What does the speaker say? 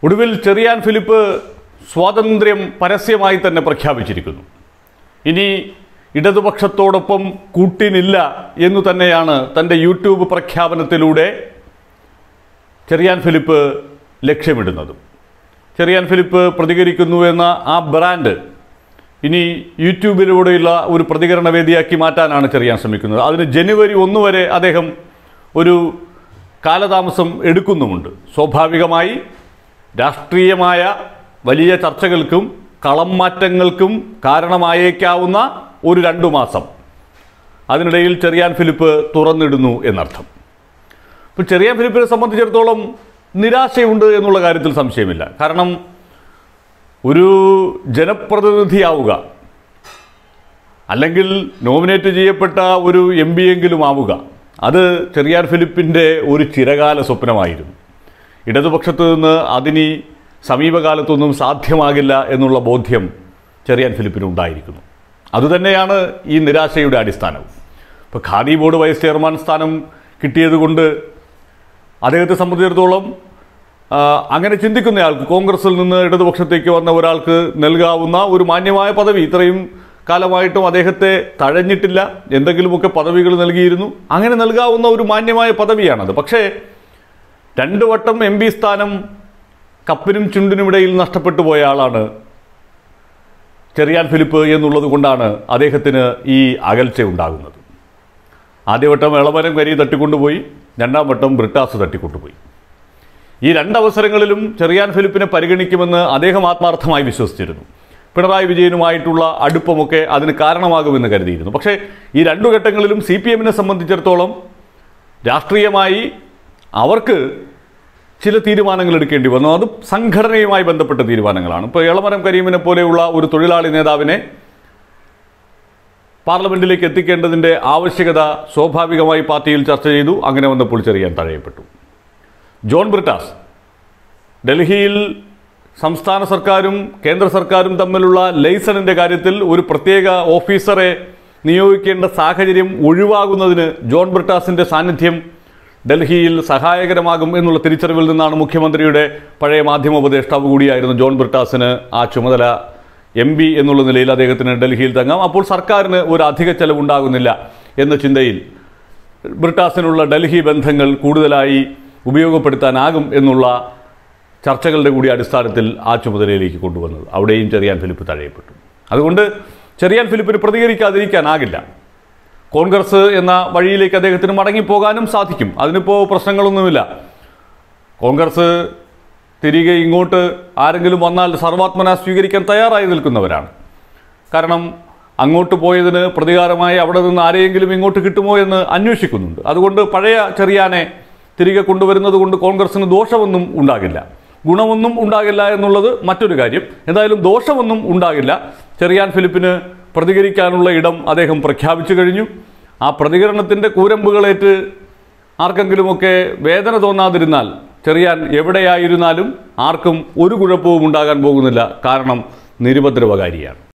ഒടുവിൽ ചെറിയാൻ ഫിലിപ്പ് സ്വാതന്ത്ര്യം പരസ്യമായി തന്നെ പ്രഖ്യാപിച്ചിരിക്കുന്നു ഇനി ഇടതുപക്ഷത്തോടൊപ്പം കൂട്ടിനില്ല എന്നു തന്നെയാണ് തൻ്റെ യൂട്യൂബ് പ്രഖ്യാപനത്തിലൂടെ ചെറിയാൻ ഫിലിപ്പ് ലക്ഷ്യമിടുന്നത് ചെറിയാൻ ഫിലിപ്പ് പ്രതികരിക്കുന്നു എന്ന ആ ബ്രാൻഡ് ഇനി യൂട്യൂബിലൂടെയുള്ള ഒരു പ്രതികരണ വേദിയാക്കി മാറ്റാനാണ് ചെറിയാൻ ശ്രമിക്കുന്നത് അതിന് ജനുവരി ഒന്ന് വരെ അദ്ദേഹം ഒരു കാലതാമസം എടുക്കുന്നുമുണ്ട് സ്വാഭാവികമായി രാഷ്ട്രീയമായ വലിയ ചർച്ചകൾക്കും കളം മാറ്റങ്ങൾക്കും കാരണമായേക്കാവുന്ന ഒരു രണ്ടു മാസം അതിനിടയിൽ ചെറിയാൻ ഫിലിപ്പ് തുറന്നിടുന്നു എന്നർത്ഥം ഇപ്പോൾ ചെറിയാൻ ഫിലിപ്പിനെ സംബന്ധിച്ചിടത്തോളം നിരാശയുണ്ട് എന്നുള്ള കാര്യത്തിൽ സംശയമില്ല കാരണം ഒരു ജനപ്രതിനിധിയാവുക അല്ലെങ്കിൽ നോമിനേറ്റ് ചെയ്യപ്പെട്ട ഒരു എം പി എങ്കിലും ആവുക അത് ചെറിയാൻ ഫിലിപ്പിൻ്റെ ഒരു ചിരകാല സ്വപ്നമായിരുന്നു ഇടതുപക്ഷത്തു നിന്ന് അതിനി സമീപകാലത്തൊന്നും സാധ്യമാകില്ല എന്നുള്ള ബോധ്യം ചെറിയാൻ ഫിലിപ്പിന് ഉണ്ടായിരിക്കുന്നു അതുതന്നെയാണ് ഈ നിരാശയുടെ അടിസ്ഥാനവും ഇപ്പോൾ ഖാദി ബോർഡ് വൈസ് ചെയർമാൻ സ്ഥാനം കിട്ടിയതുകൊണ്ട് അദ്ദേഹത്തെ സംബന്ധിച്ചിടത്തോളം ആ, അങ്ങനെ ചിന്തിക്കുന്നയാൾക്ക് കോൺഗ്രസിൽ നിന്ന് ഇടതുപക്ഷത്തേക്ക് വന്ന ഒരാൾക്ക് നൽകാവുന്ന ഒരു മാന്യമായ പദവി ഇത്രയും കാലമായിട്ടും അദ്ദേഹത്തെ തഴഞ്ഞിട്ടില്ല എന്തെങ്കിലുമൊക്കെ പദവികൾ നൽകിയിരുന്നു അങ്ങനെ നൽകാവുന്ന ഒരു മാന്യമായ പദവിയാണത് പക്ഷേ രണ്ട് വട്ടം എം പി സ്ഥാനം കപ്പിനും ചുണ്ടിനുമിടയിൽ നഷ്ടപ്പെട്ടു പോയ ആളാണ് ചെറിയാൻ ഫിലിപ്പ് എന്നുള്ളത് കൊണ്ടാണ് അദ്ദേഹത്തിന് ഈ അകൽച്ച ഉണ്ടാകുന്നത് ആദ്യവട്ടം ഇളമരം കരി തട്ടിക്കൊണ്ടുപോയി രണ്ടാം വട്ടം ബ്രിട്ടാസ് തട്ടിക്കൊണ്ടുപോയി ഈ രണ്ടവസരങ്ങളിലും ചെറിയാൻ ഫിലിപ്പിനെ പരിഗണിക്കുമെന്ന് അദ്ദേഹം ആത്മാർത്ഥമായി വിശ്വസിച്ചിരുന്നു പിണറായി വിജയനുമായിട്ടുള്ള അടുപ്പമൊക്കെ അതിന് കാരണമാകുമെന്ന് കരുതിയിരുന്നു പക്ഷേ ഈ രണ്ടു ഘട്ടങ്ങളിലും സി പി എമ്മിനെ സംബന്ധിച്ചിടത്തോളം രാഷ്ട്രീയമായി അവർക്ക് ചില തീരുമാനങ്ങൾ എടുക്കേണ്ടി വന്നു അത് സംഘടനയുമായി ബന്ധപ്പെട്ട തീരുമാനങ്ങളാണ് ഇപ്പോൾ എളമരം കരീമിനെ പോലെയുള്ള ഒരു തൊഴിലാളി നേതാവിനെ പാർലമെന്റിലേക്ക് എത്തിക്കേണ്ടതിൻ്റെ ആവശ്യകത സ്വാഭാവികമായി പാർട്ടിയിൽ ചർച്ച ചെയ്തു അങ്ങനെ വന്നപ്പോൾ ചെറിയാൻ തഴയപ്പെട്ടു ജോൺ ബ്രിട്ടാസ് ഡൽഹിയിൽ സംസ്ഥാന സർക്കാരും കേന്ദ്ര സർക്കാരും തമ്മിലുള്ള ലൈസണിൻ്റെ കാര്യത്തിൽ ഒരു പ്രത്യേക ഓഫീസറെ നിയോഗിക്കേണ്ട സാഹചര്യം ഒഴിവാകുന്നതിന് ജോൺ ബ്രിട്ടാസിൻ്റെ സാന്നിധ്യം ഡൽഹിയിൽ സഹായകരമാകും എന്നുള്ള തിരിച്ചറിവിൽ നിന്നാണ് മുഖ്യമന്ത്രിയുടെ പഴയ മാധ്യമ ഉപദേഷ്ടാവ് കൂടിയായിരുന്നു ജോൺ ബ്രിട്ടാസിന് ആ ചുമതല എം പി എന്നുള്ള നിലയിൽ അദ്ദേഹത്തിന് ഡൽഹിയിൽ തങ്ങാം അപ്പോൾ സർക്കാരിന് ഒരു അധിക ചെലവുണ്ടാകുന്നില്ല എന്ന ചിന്തയിൽ ബ്രിട്ടാസിനുള്ള ഡൽഹി ബന്ധങ്ങൾ കൂടുതലായി ഉപയോഗപ്പെടുത്താനാകും എന്നുള്ള ചർച്ചകളുടെ കൂടി അടിസ്ഥാനത്തിൽ ആ ചുമതലയിലേക്ക് കൊണ്ടുവന്നത് അവിടെയും ചെറിയാൻ ഫിലിപ്പ് തഴയപ്പെട്ടു അതുകൊണ്ട് ചെറിയാൻ ഫിലിപ്പിന് പ്രതികരിക്കാതിരിക്കാനാകില്ല കോൺഗ്രസ് എന്ന വഴിയിലേക്ക് അദ്ദേഹത്തിന് മടങ്ങിപ്പോകാനും സാധിക്കും അതിനിപ്പോൾ പ്രശ്നങ്ങളൊന്നുമില്ല കോൺഗ്രസ് തിരികെ ഇങ്ങോട്ട് ആരെങ്കിലും വന്നാൽ സർവാത്മന സ്വീകരിക്കാൻ തയ്യാറായി നിൽക്കുന്നവരാണ് കാരണം അങ്ങോട്ട് പോയതിന് പ്രതികാരമായി അവിടെ നിന്ന് ആരെയെങ്കിലും ഇങ്ങോട്ട് കിട്ടുമോ എന്ന് അന്വേഷിക്കുന്നുണ്ട് അതുകൊണ്ട് പഴയ ചെറിയാനെ തിരികെ കൊണ്ടുവരുന്നത് കൊണ്ട് കോൺഗ്രസിന് ദോഷമൊന്നും ഉണ്ടാകില്ല ഗുണമൊന്നും ഉണ്ടാകില്ല എന്നുള്ളത് മറ്റൊരു കാര്യം എന്തായാലും ദോഷമൊന്നും ഉണ്ടാകില്ല ചെറിയാൻ ഫിലിപ്പിന് പ്രതികരിക്കാനുള്ള ഇടം അദ്ദേഹം പ്രഖ്യാപിച്ചു കഴിഞ്ഞു ആ പ്രതികരണത്തിൻ്റെ കൂരമ്പുകളേറ്റ് ആർക്കെങ്കിലുമൊക്കെ വേദന തോന്നാതിരുന്നാൽ ചെറിയാൻ എവിടെയായിരുന്നാലും ആർക്കും ഒരു കുഴപ്പവും ഉണ്ടാകാൻ പോകുന്നില്ല കാരണം നിരുപദ്രവകാരിയാണ്